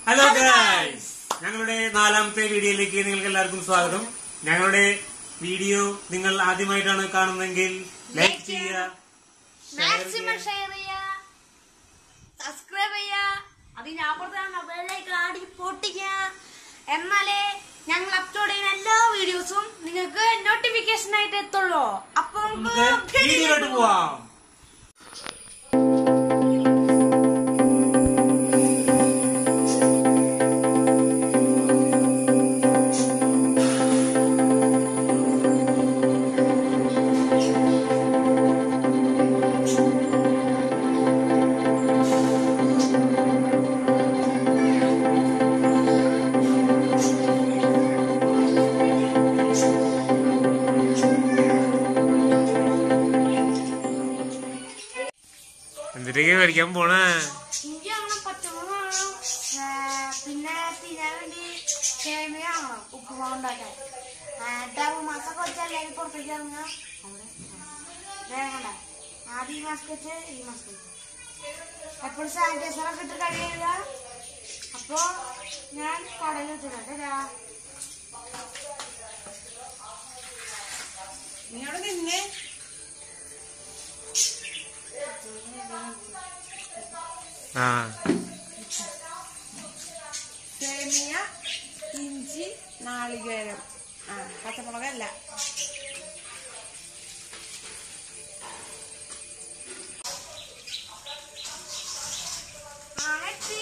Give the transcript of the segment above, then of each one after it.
Hello guys ഞങ്ങളുടെ നാലാമത്തെ വീഡിയോയിലേക്ക് നിങ്ങൾക്ക് എല്ലാവർക്കും സ്വാഗതം ഞങ്ങളുടെ വീഡിയോ നിങ്ങൾ ആദ്യമായിട്ടാണ് കാണുന്നതെങ്കിൽ ലൈക്ക് ചെയ്യുക മാക്സിമം ഷെയർ ചെയ്യാ സബ്സ്ക്രൈബ് ചെയ്യാ അതിനപ്പുറത്താണ് ബെല്ലൈക്കൺ ആടി പൊട്ടിക്ക എന്നാലേ ഞങ്ങൾ അപ്ലോഡ് ചെയ്യുന്ന എല്ലാ വീഡിയോസും നിങ്ങൾക്ക് നോട്ടിഫിക്കേഷൻ ആയിട്ട് എത്തുള്ളൂ അപ്പൊ നമുക്ക് നമുക്ക് വീഡിയോയിലോട്ട് പോവാം എന്തിട്ടൊക്കെ മേടിക്കാൻ പോണേ ഇഞ്ചി വാങ്ങണം പച്ചമുളക് വാങ്ങണം ഏ, പിന്നെ തിന്നാൻ വേണ്ടി സേമിയ വാങ്ങണം ഉപ്പുമാവ് ഉണ്ടാക്കാൻ ഡബ് മാസമൊക്കെ വെച്ച് അല്ലെങ്കിൽ പുറത്തേക്ക് ഇറങ്ങുക അവിടെ വേഗണ്ട ആദ്യം ഈ മാസ്ക് വെച്ച് ഈ മാസ്ക് വെച്ച് എപ്പോഴും സാനിറ്റൈസറൊക്കെ ഇട്ട് കടി ചെയ്യുക അപ്പോ ഞാൻ കടയിൽ വെച്ചിട്ടുണ്ട് ദാ. നിന്നോട് നിന്നെ ആ സേമിയ ഇഞ്ചി നാളികേരം ആ പച്ചമുളകല്ല ആ, എത്തി.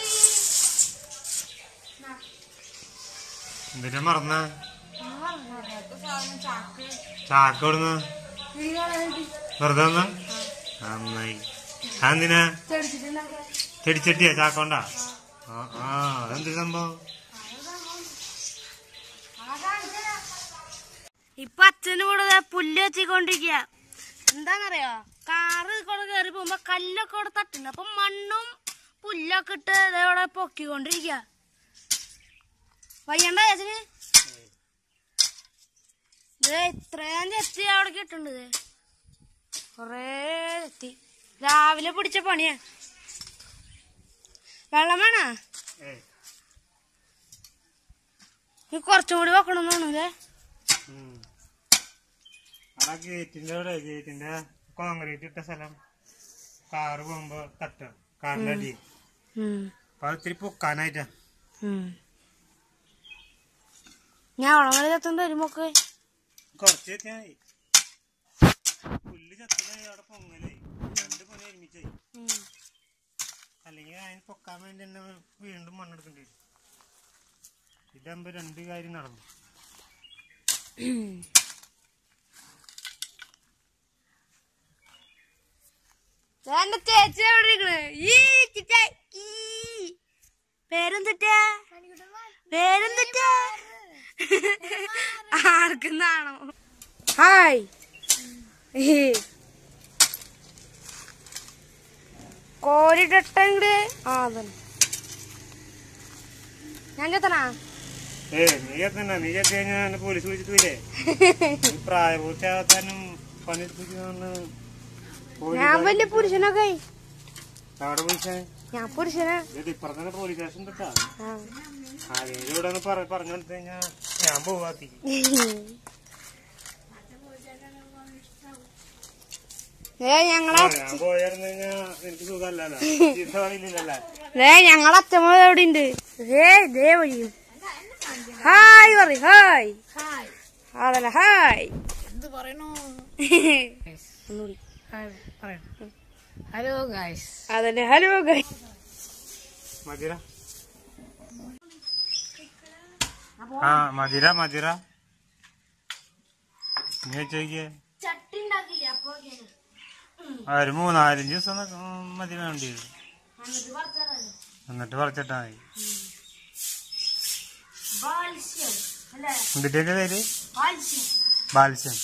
നാ, എന്തിനാ മറന്ന ഒന്ന് പറഞ്ഞോ. ഇത് സാധനം ചാക്ക് ചാക്ക ഇവിടുന്ന് വീടുകളിൽ വെറുതെ വന്ന നന്നായി അതെന്തിനാ ചെടിച്ചിട്ടുണ്ടാക്കാൻ ചെടിച്ചട്ടിയാ ചാക്കോണ്ടാ ആ ആ അതെന്ത് സംഭവം ഇപ്പൊ അച്ഛന് കൂടെ പുല്ല് വെച്ചിക്കൊണ്ടിരിക്കുക എന്താന്നറിയോ കാറ് കൊണ്ട് കയറി പോകുമ്പോ കല്ലൊക്കെ ഇവിടെ തട്ടുണ്ട് അപ്പൊ മണ്ണും പുല്ലൊക്കെ ഇട്ട് ദേ ഇവിടെ പൊക്കിക്കൊണ്ടിരിക്കുക വയ്യണ്ട ചേച്ചന് ദേ ഇത്രയും ചെത്തി അവിടെ കിട്ടുന്നുണ്ട് ദേ കൊറേ ചെത്തി രാവിലെ പിടിച്ച പണിയാ വെള്ളം വേണ ഈ കുറച്ചും കൂടി വെക്കണം തോന്നൂലേ അവിടെ ഗേറ്റിന്റെ അവിടെ ഗേറ്റിന്റെ കോൺക്രീറ്റ് ഇട്ട സ്ഥലം കാറ് പോകുമ്പോ തട്ട കാറിന്റെ അടി അപ്പൊ അത് ഇത്തിരി പൊക്കാനായിട്ടാ ഞാൻ ഉളങ്ങളെ ചത്തും തരുമൊക്കെ കുറച്ച് എത്തിയാ മതി പുല്ല് ചത്തിനായി അവിടെ പൊങ്ങല് രണ്ട് പണി ഒരുമിച്ചായി അല്ലെങ്കിൽ അതിന് പൊക്കാൻ വേണ്ടി തന്നെ വീണ്ടും മണ്ണെടുക്കേണ്ടി വരും ഇതാകുമ്പോ രണ്ട് കാര്യം നടന്നു എന്റെ ചേച്ചി എവിടെ ഇരിക്കണ് ഈ ചിറ്റ ഈ പേരെന്തിട്ടാ പേരെന്തിട്ടാ ആർക്കുന്നാണോ ഹായ് കോരിട്ടെങ്കില് ആ അതന്നെ ഞാൻ ചെത്തണാ ഏ നീ എത്തണ്ട നീ എത്തി കഴിഞ്ഞാൽ പോലീസ് വിളിച്ചിട്ട് വരേ ഈ പ്രായപൂർത്തിയാകാനും പണിയെടുപ്പിക്കുന്ന ഞാൻ വലിയ പുരുഷനൊക്കെ അവിടെ വിളിച്ചേ ഞാൻ പുരുഷനാ ഇത് ഇപ്പുറത്തന്നെ പോലീസ് സ്റ്റേഷൻ തൊട്ടാ ആ. ആരെങ്കിലും ഇവിടെ ഒന്ന് പറ- പറഞ്ഞു കൊടുത്തു കഴിഞ്ഞാ ഞാൻ പോവാത്തി ഏ ഞങ്ങളെ ഞാൻ പോയായിരുന്നു കഴിഞ്ഞാ എനിക്ക് സുഖമല്ലല്ലോ ചീത്ത പണിയില്ലല്ലേ ദേ ഞങ്ങളെ അച്ഛമ്മ എവിടെ ഉണ്ട് ദേ ദേ വഴിയും ഹായ് പറ ഹായ് അതല്ല ഹായ് എന്ത് പറയണു ഒന്നുകൂടി ഹലോ ഗായ്സ് അതന്നെ ഹലോ ഗൈ മധുര ആ മധുര മധുര നീ ചോദിക്കേ ചട്ടി ഉണ്ടാക്കില്ല അപ്പൊ ഒരു മൂന്നാലഞ്ച് ദിവസം നി- ഉം മതി വേണ്ടി വരും എന്നിട്ട് പറിച്ചിട്ടാ മതി ബാൽസ്യം അല്ലേ എന്തിന്റെ പേര് ബാൽസ്യം ബാൽസ്യം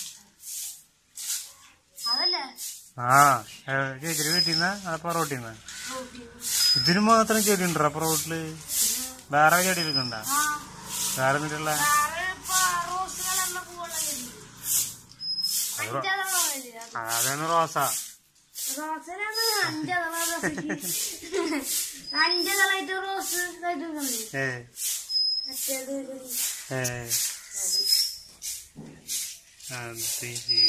അതല്ലേ ആ ഏ, ചേച്ചിയുടെ വീട്ടിൽ നിന്ന് അത് പൊറോട്ടിന്ന് ഇതിന് മാത്രം ചെടി ഉണ്ടോ പൊറോട്ടില് വേറെ ചെടികളൊക്കെ ഉണ്ടാ ആ വേറെ എന്നിട്ടുള്ള വേറെ ഇപ്പൊ റോസ് കളറിലെ പൂവുള്ള ചെടി അഞ്ചതളം വരിക. അതാണ് റോസ റോസിനാണ് അഞ്ചതളം റോസയ്ക്ക് അഞ്ചതളായിട്ട് റോസ് ഇതുണ്ട് ഏ മറ്റേത് ഒരു ഏ അത് ശരി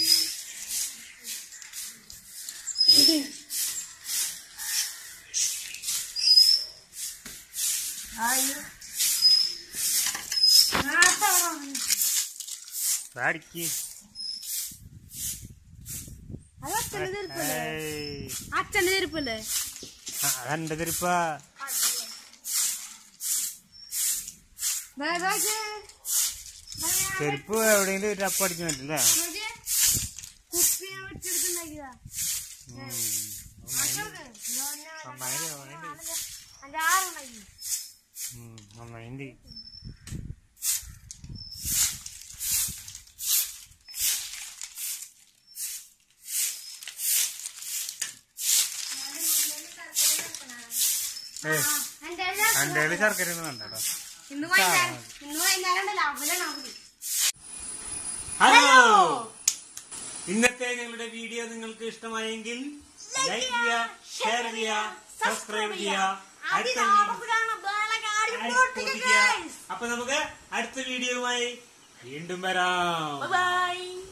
ആയി നേരത്തെ അവിടെ വന്നു. അടിക്ക് അത് അച്ഛൻ്റെ ചെരുപ്പല്ലേ ഏയ്. അച്ഛൻ്റെ ചെരുപ്പല്ലേ ആ, അതെന്റെ തിരുപ്പാ ചെരുപ്പ് എവിടെയെങ്കിലും ഒരു ടപ്പ് അടിച്ചു പറ്റില്ല കുപ്പി ഞാൻ വെച്ചെടുത്തുണ്ടാക്കിയതാ നന്നായി നന്നായി അഞ്ചാറുണ്ടാക്കി നന്നായി ഏ എന്റെ എന്റെ കയ്യില് ശർക്കര ഒന്നും വേണ്ട കേട്ടോ ഇന്ന് വൈകുന്നേരം ഇന്ന് വൈകുന്നേരം ഉണ്ടല്ലോ അവലാണ് അവധി ഹലോ ഇന്നത്തെ ഞങ്ങളുടെ വീഡിയോ നിങ്ങൾക്ക് ഇഷ്ടമായെങ്കിൽ ലൈക്ക് ചെയ്യുക ഷെയർ ചെയ്യുക സബ്സ്ക്രൈബ് ചെയ്യുക അടുത്ത വീ- അപ്പൊ നമുക്ക് അടുത്ത വീഡിയോയുമായി വീണ്ടും വരാം ബൈ